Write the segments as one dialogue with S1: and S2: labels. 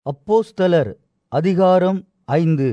S1: அப்போஸ்தலர் அதிகாரம் ஐந்து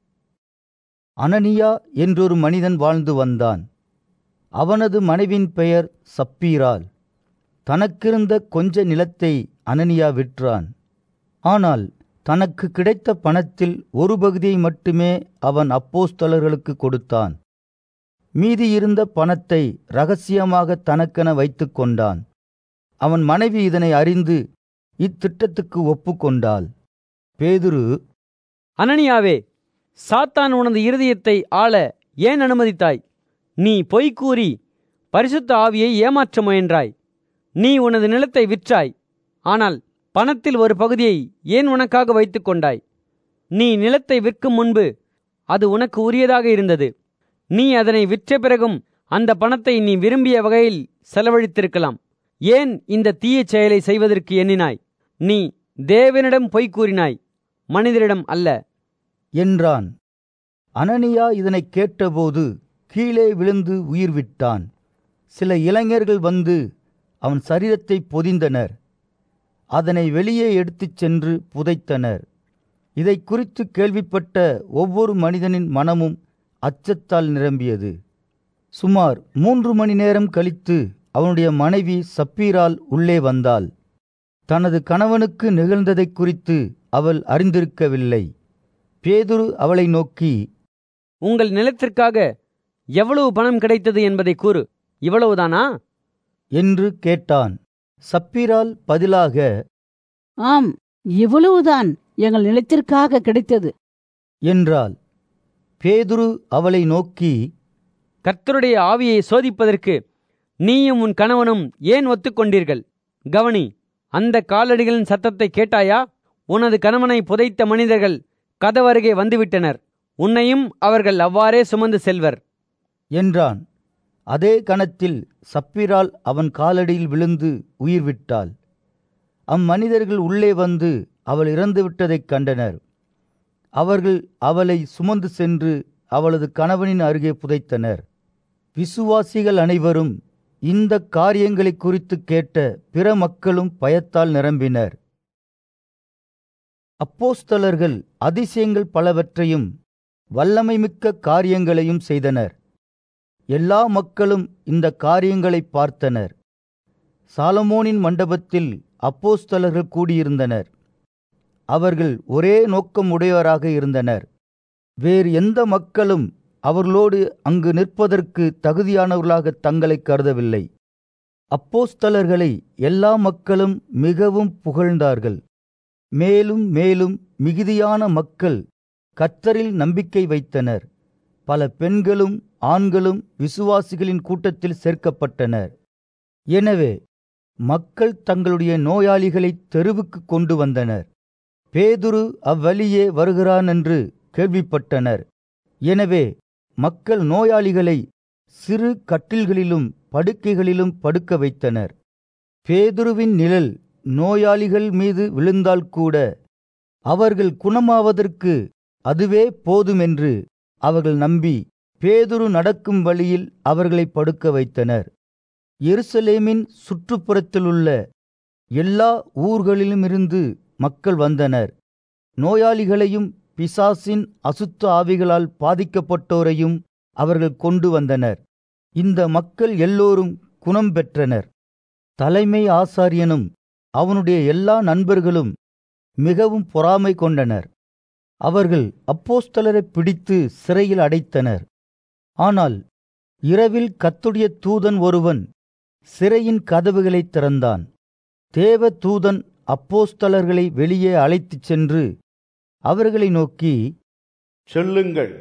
S1: அனனியா என்றொரு மனிதன் வாழ்ந்து வந்தான் அவனது மனைவின் பெயர் சப்பீராள் தனக்கிருந்த கொஞ்ச நிலத்தை அனனியா விற்றான் ஆனால் தனக்கு கிடைத்த பணத்தில் ஒரு பகுதியை மட்டுமே அவன் அப்போஸ்தலர்களுக்கு கொடுத்தான் மீதியிருந்த பணத்தை ரகசியமாக தனக்கென வைத்துக் கொண்டான் அவன் மனைவி இதனை அறிந்து இத்திட்டத்துக்கு ஒப்புக்கொண்டாள் பேதுரு
S2: அனனியாவே சாத்தான் உனது இருதயத்தை ஆள ஏன் அனுமதித்தாய் நீ பொய் கூறி பரிசுத்த ஆவியை ஏமாற்ற முயன்றாய் நீ உனது நிலத்தை விற்றாய் ஆனால் பணத்தில் ஒரு பகுதியை ஏன் உனக்காக வைத்துக் கொண்டாய் நீ நிலத்தை விற்கும் முன்பு அது உனக்கு உரியதாக இருந்தது நீ அதனை விற்ற பிறகும் அந்த பணத்தை நீ விரும்பிய வகையில் செலவழித்திருக்கலாம் ஏன் இந்த தீய செயலை செய்வதற்கு எண்ணினாய் நீ தேவனிடம் பொய் கூறினாய் மனிதரிடம் அல்ல
S1: என்றான் அனனியா இதனைக் கேட்டபோது கீழே விழுந்து உயிர் விட்டான் சில இளைஞர்கள் வந்து அவன் சரீரத்தை பொதிந்தனர் அதனை வெளியே எடுத்துச் சென்று புதைத்தனர் இதை குறித்து கேள்விப்பட்ட ஒவ்வொரு மனிதனின் மனமும் அச்சத்தால் நிரம்பியது சுமார் மூன்று மணி நேரம் கழித்து அவனுடைய மனைவி சப்பீரால் உள்ளே வந்தாள் தனது கணவனுக்கு நிகழ்ந்ததைக் குறித்து அவள் அறிந்திருக்கவில்லை பேதுரு அவளை நோக்கி
S2: உங்கள் நிலத்திற்காக எவ்வளவு பணம் கிடைத்தது என்பதை கூறு இவ்வளவுதானா
S1: என்று கேட்டான் சப்பீரால் பதிலாக
S3: ஆம் இவ்வளவுதான் எங்கள் நிலத்திற்காக கிடைத்தது
S1: என்றாள் பேதுரு அவளை நோக்கி
S2: கர்த்தருடைய ஆவியை சோதிப்பதற்கு நீயும் உன் கணவனும் ஏன் ஒத்துக்கொண்டீர்கள் கவனி அந்த காலடிகளின் சத்தத்தை கேட்டாயா உனது கணவனை புதைத்த மனிதர்கள் கதவருகே வந்துவிட்டனர் உன்னையும் அவர்கள் அவ்வாறே சுமந்து செல்வர்
S1: என்றான் அதே கணத்தில் சப்பீரால் அவன் காலடியில் விழுந்து உயிர் விட்டாள் அம்மனிதர்கள் உள்ளே வந்து அவள் இறந்து விட்டதைக் கண்டனர் அவர்கள் அவளை சுமந்து சென்று அவளது கணவனின் அருகே புதைத்தனர் விசுவாசிகள் அனைவரும் இந்த காரியங்களை குறித்து கேட்ட பிற மக்களும் பயத்தால் நிரம்பினர் அப்போஸ்தலர்கள் அதிசயங்கள் பலவற்றையும் வல்லமைமிக்க காரியங்களையும் செய்தனர் எல்லா மக்களும் இந்த காரியங்களை பார்த்தனர் சாலமோனின் மண்டபத்தில் அப்போஸ்தலர்கள் கூடியிருந்தனர் அவர்கள் ஒரே நோக்கம் உடையவராக இருந்தனர் வேறு எந்த மக்களும் அவர்களோடு அங்கு நிற்பதற்கு தகுதியானவர்களாக தங்களை கருதவில்லை அப்போஸ்தலர்களை எல்லா மக்களும் மிகவும் புகழ்ந்தார்கள் மேலும் மேலும் மிகுதியான மக்கள் கர்த்தரில் நம்பிக்கை வைத்தனர் பல பெண்களும் ஆண்களும் விசுவாசிகளின் கூட்டத்தில் சேர்க்கப்பட்டனர் எனவே மக்கள் தங்களுடைய நோயாளிகளை தெருவுக்கு கொண்டு வந்தனர் பேதுரு அவ்வழியே வருகிறான் என்று கேள்விப்பட்டனர் எனவே மக்கள் நோயாளிகளை சிறு கட்டில்களிலும் படுக்கைகளிலும் படுக்க வைத்தனர் பேதுருவின் நிழல் நோயாளிகள் மீது விழுந்தால் கூட அவர்கள் குணமாவதற்கு அதுவே போதுமென்று அவர்கள் நம்பி பேதுரு நடக்கும் வழியில் அவர்களை படுக்க வைத்தனர் எருசலேமின் சுற்றுப்புறத்திலுள்ள எல்லா ஊர்களிலுமிருந்து மக்கள் வந்தனர் நோயாளிகளையும் பிசாசின் அசுத்த ஆவிகளால் பாதிக்கப்பட்டோரையும் அவர்கள் கொண்டு வந்தனர் இந்த மக்கள் எல்லோரும் குணம் பெற்றனர் தலைமை ஆசாரியனும் அவனுடைய எல்லா நண்பர்களும் மிகவும் பொறாமை கொண்டனர் அவர்கள் அப்போஸ்தலரை பிடித்து சிறையில் அடைத்தனர் ஆனால் இரவில் கத்துடைய தூதன் ஒருவன் சிறையின் கதவுகளை திறந்தான் தேவ தூதன் அப்போஸ்தலர்களை வெளியே அழைத்துச் சென்று அவர்களை நோக்கி
S4: செல்லுங்கள்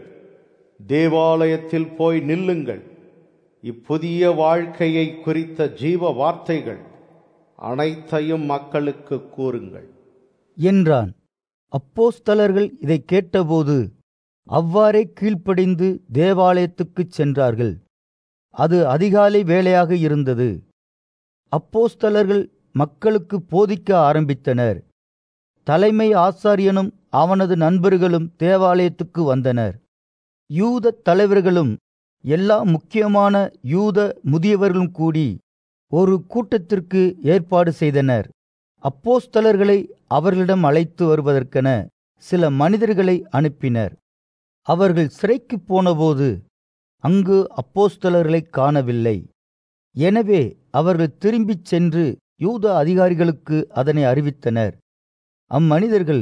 S4: தேவாலயத்தில் போய் நில்லுங்கள் இப்புதிய வாழ்க்கையை குறித்த ஜீவ வார்த்தைகள் அனைத்தையும் மக்களுக்கு கூறுங்கள்
S1: என்றான் அப்போஸ்தலர்கள் இதைக் கேட்டபோது அவ்வாறே கீழ்ப்படிந்து தேவாலயத்துக்குச் சென்றார்கள் அது அதிகாலை வேளையாக இருந்தது அப்போஸ்தலர்கள் மக்களுக்கு போதிக்க ஆரம்பித்தனர் தலைமை ஆசாரியனும் அவனது நண்பர்களும் தேவாலயத்துக்கு வந்தனர் யூத தலைவர்களும் எல்லா முக்கியமான யூத முதியவர்களும் கூடி ஒரு கூட்டத்திற்கு ஏற்பாடு செய்தனர் அப்போஸ்தலர்களை அவர்களிடம் அழைத்து வருவதற்கென சில மனிதர்களை அனுப்பினர் அவர்கள் சிறைக்குப் போனபோது அங்கு அப்போஸ்தலர்களை காணவில்லை எனவே அவர்கள் திரும்பிச் சென்று யூத அதிகாரிகளுக்கு அதனை அறிவித்தனர் அம்மனிதர்கள்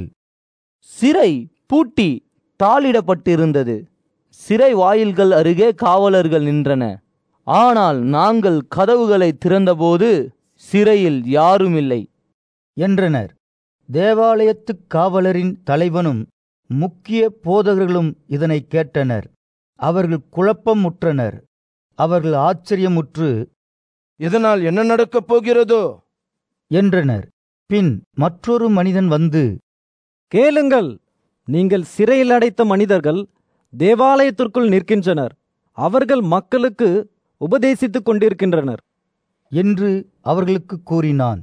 S5: சிறை பூட்டி தாளிடப்பட்டிருந்தது சிறை வாயில்கள் அருகே காவலர்கள் நின்றன ஆனால் நாங்கள் கதவுகளை திறந்தபோது சிறையில் யாரும் இல்லை
S1: என்றனர் தேவாலயத்துக் காவலரின் தலைவனும் முக்கிய போதகர்களும் இதனை கேட்டனர் அவர்கள் குழப்பமுற்றனர் அவர்கள் ஆச்சரியமுற்று
S6: இதனால் என்ன நடக்கப் போகிறதோ
S1: என்றனர் பின் மற்றொரு மனிதன் வந்து
S7: கேளுங்கள் நீங்கள் சிறையில் அடைத்த மனிதர்கள் தேவாலயத்திற்குள் நிற்கின்றனர் அவர்கள் மக்களுக்கு உபதேசித்துக் கொண்டிருக்கின்றனர்
S1: என்று அவர்களுக்கு கூறினான்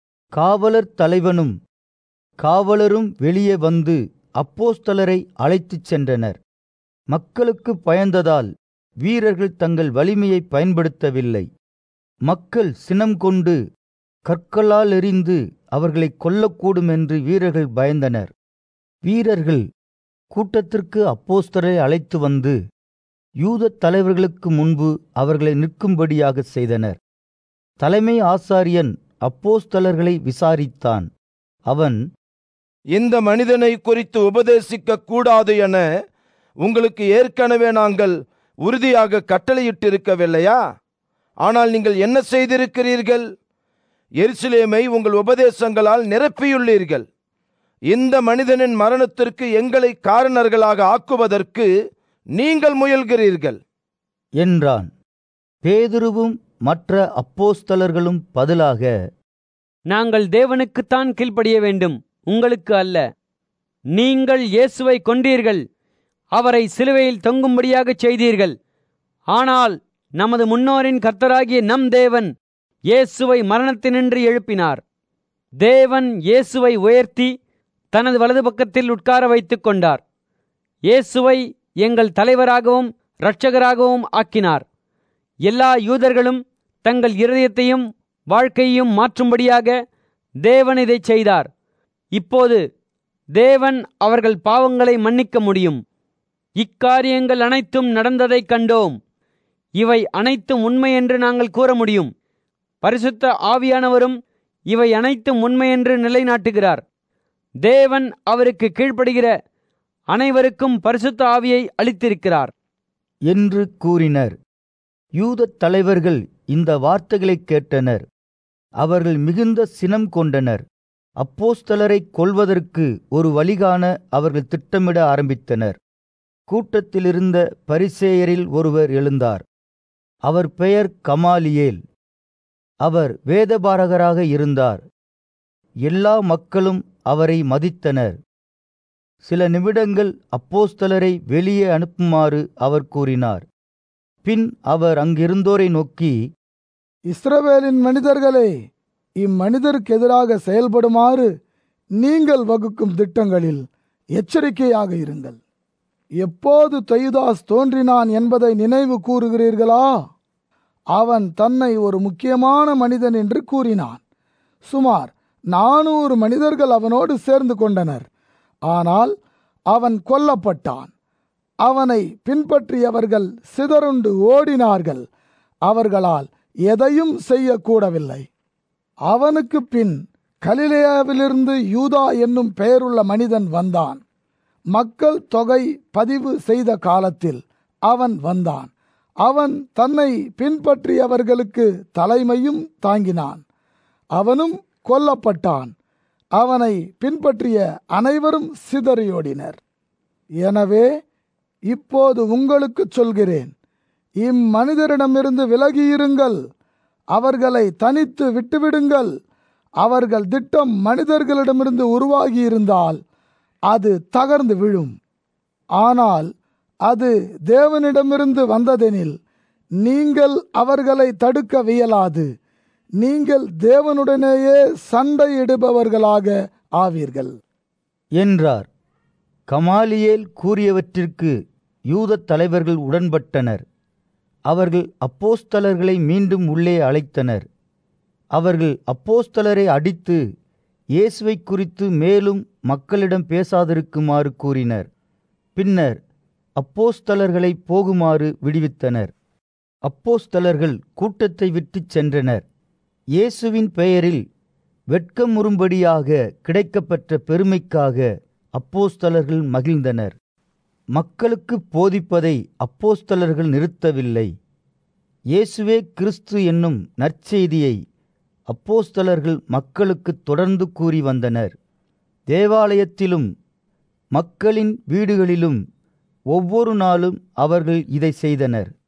S1: காவலர் தலைவனும் காவலரும் வெளியே வந்து அப்போஸ்தலரை அழைத்துச் சென்றனர் மக்களுக்கு பயந்ததால் வீரர்கள் தங்கள் வலிமையை பயன்படுத்தவில்லை மக்கள் சினம் கொண்டு கற்களால் எறிந்து அவர்களை கொல்லக்கூடும் என்று வீரர்கள் பயந்தனர் வீரர்கள் கூட்டத்திற்கு அப்போஸ்தலரை அழைத்து வந்து யூதத் தலைவர்களுக்கு முன்பு அவர்களை நிற்கும்படியாக செய்தனர் தலைமை ஆசாரியன் அப்போஸ்தலர்களை விசாரித்தான் அவன்
S6: இந்த மனிதனை குறித்து உபதேசிக்க கூடாது என உங்களுக்கு ஏற்கனவே நாங்கள் உறுதியாக கட்டளையிட்டிருக்கவில்லையா ஆனால் நீங்கள் என்ன செய்திருக்கிறீர்கள் எருசலேமை உங்கள் உபதேசங்களால் நிரப்பியுள்ளீர்கள் இந்த மனிதனின் மரணத்திற்கு எங்களை காரணர்களாக ஆக்குவதற்கு நீங்கள் முயல்கிறீர்கள்
S1: என்றான் பேதுருவும் மற்ற அப்போஸ்தலர்களும் பதிலாக
S2: நாங்கள் தேவனுக்குத்தான் கீழ்ப்படிய வேண்டும் உங்களுக்கு அல்ல நீங்கள் இயேசுவை கொன்றீர்கள் அவரை சிலுவையில் தொங்கும்படியாகச் செய்தீர்கள் ஆனால் நமது முன்னோரின் கர்த்தராகிய நம் தேவன் இயேசுவை மரணத்தினின்று எழுப்பினார் தேவன் இயேசுவை உயர்த்தி தனது வலது பக்கத்தில் உட்கார வைத்துக் கொண்டார் இயேசுவை எங்கள் தலைவராகவும் இரட்சகராகவும் ஆக்கினார் எல்லா யூதர்களும் தங்கள் இருதயத்தையும் வாழ்க்கையையும் மாற்றும்படியாக தேவன் இதைச் செய்தார் இப்போது தேவன் அவர்கள் பாவங்களை மன்னிக்க முடியும் இக்காரியங்கள் அனைத்தும் நடந்ததைக் கண்டோம் இவை அனைத்தும் உண்மை என்று நாங்கள் கூற முடியும் பரிசுத்த ஆவியானவரும் இவை அனைத்தும் உண்மை என்று நிலைநாட்டுகிறார் தேவன் அவருக்கு கீழ்ப்படுகிற அனைவருக்கும் பரிசுத்த ஆவியை அளித்திருக்கிறார்
S1: என்று கூறினர் யூதத் தலைவர்கள் இந்த வார்த்தைகளைக் கேட்டனர் அவர்கள் மிகுந்த சினம் கொண்டனர் அப்போஸ்தலரைக் கொல்வதற்கு ஒரு வழிகாண அவர்கள் திட்டமிட ஆரம்பித்தனர் கூட்டத்திலிருந்த பரிசேயரில் ஒருவர் எழுந்தார் அவர் பெயர் கமாலியேல் அவர் வேதபாரகராக இருந்தார் எல்லா மக்களும் அவரை மதித்தனர் சில நிமிடங்கள் அப்போஸ்தலரை வெளியே அனுப்புமாறு அவர் கூறினார் பின் அவர் அங்கிருந்தோரை நோக்கி
S8: இஸ்ரவேலின் மனிதர்களே இம்மனிதருக்கு எதிராக செயல்படுமாறு நீங்கள் வகுக்கும் திட்டங்களில் எச்சரிக்கையாக இருங்கள் எப்போது தொய்தாஸ் தோன்றினான் என்பதை நினைவு கூறுகிறீர்களா அவன் தன்னை ஒரு முக்கியமான மனிதன் என்று கூறினான் சுமார் நானூறு மனிதர்கள் அவனோடு சேர்ந்து கொண்டனர் ஆனால் அவன் கொல்லப்பட்டான் அவனை பின்பற்றியவர்கள் சிதறுண்டு ஓடினார்கள் அவர்களால் எதையும் செய்யக்கூடவில்லை அவனுக்கு பின் கலிலேயாவிலிருந்து யூதா என்னும் பெயருள்ள மனிதன் வந்தான் மக்கள் தொகை பதிவு செய்த காலத்தில் அவன் வந்தான் அவன் தன்னை பின்பற்றியவர்களுக்கு தலைமையும் தாங்கினான் அவனும் கொல்லப்பட்டான் அவனை பின்பற்றிய அனைவரும் சிதறியோடினர் எனவே இப்போது உங்களுக்கு சொல்கிறேன் இம்மனிதரிடமிருந்து விலகியிருங்கள் அவர்களை தனித்து விட்டுவிடுங்கள் அவர்கள் திட்டம் மனிதர்களிடமிருந்து உருவாகியிருந்தால் அது தகர்ந்து விழும் ஆனால் அது தேவனிடமிருந்து வந்ததெனில் நீங்கள் அவர்களை தடுக்க வியலாது நீங்கள் தேவனுடனேயே சண்டையிடுபவர்களாக ஆவீர்கள்
S1: என்றார் கமாலியேல் கூறியவற்றிற்கு யூதத் தலைவர்கள் உடன்பட்டனர் அவர்கள் அப்போஸ்தலர்களை மீண்டும் உள்ளே அழைத்தனர் அவர்கள் அப்போஸ்தலரை அடித்து இயேசுவை குறித்து மேலும் மக்களிடம் பேசாதிருக்குமாறு கூறினர் பின்னர் அப்போஸ்தலர்களை போகுமாறு விடுவித்தனர் அப்போஸ்தலர்கள் கூட்டத்தை விட்டுச் சென்றனர் இயேசுவின் பெயரில் வெட்கமுறும்படியாக கிடைக்கப்பெற்ற பெருமைக்காக அப்போஸ்தலர்கள் மகிழ்ந்தனர் மக்களுக்கு போதிப்பதை அப்போஸ்தலர்கள் நிறுத்தவில்லை இயேசுவே கிறிஸ்து என்னும் நற்செய்தியை அப்போஸ்தலர்கள் மக்களுக்கு தொடர்ந்து கூறி வந்தனர் தேவாலயத்திலும் மக்களின் வீடுகளிலும் ஒவ்வொரு நாளும் அவர்கள் இதை செய்தனர்